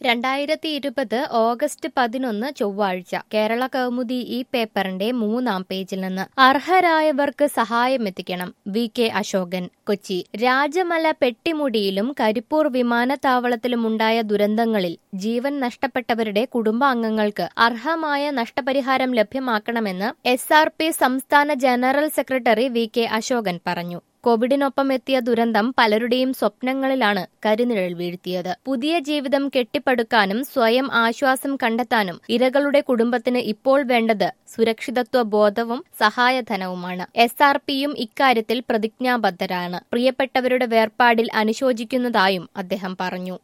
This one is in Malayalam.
രണ്ടായിരത്തി ഇരുപത് ഓഗസ്റ്റ് പതിനൊന്ന് ചൊവ്വാഴ്ച കേരള കൗമുദി ഈ പേപ്പറിന്റെ മൂന്നാം പേജിൽ നിന്ന് അർഹരായവർക്ക് സഹായമെത്തിക്കണം വി കെ അശോകൻ കൊച്ചി രാജമല പെട്ടിമുടിയിലും കരിപ്പൂർ വിമാനത്താവളത്തിലുമുണ്ടായ ദുരന്തങ്ങളിൽ ജീവൻ നഷ്ടപ്പെട്ടവരുടെ കുടുംബാംഗങ്ങൾക്ക് അർഹമായ നഷ്ടപരിഹാരം ലഭ്യമാക്കണമെന്ന് എസ് ആർ പി സംസ്ഥാന general secretary V K Ashokan പറഞ്ഞു കോവിഡിനൊപ്പം എത്തിയ ദുരന്തം പലരുടെയും സ്വപ്നങ്ങളിലാണ് കരിനിഴൽ വീഴ്ത്തിയത് പുതിയ ജീവിതം കെട്ടിപ്പടുക്കാനും സ്വയം ആശ്വാസം കണ്ടെത്താനും ഇരകളുടെ കുടുംബത്തിന് ഇപ്പോൾ വേണ്ടത് സുരക്ഷിതത്വ ബോധവും സഹായധനവുമാണ് എസ് ആർ പിയും ഇക്കാര്യത്തിൽ പ്രതിജ്ഞാബദ്ധരാണ് പ്രിയപ്പെട്ടവരുടെ വേർപാടിൽ അനുശോചിക്കുന്നതായും അദ്ദേഹം പറഞ്ഞു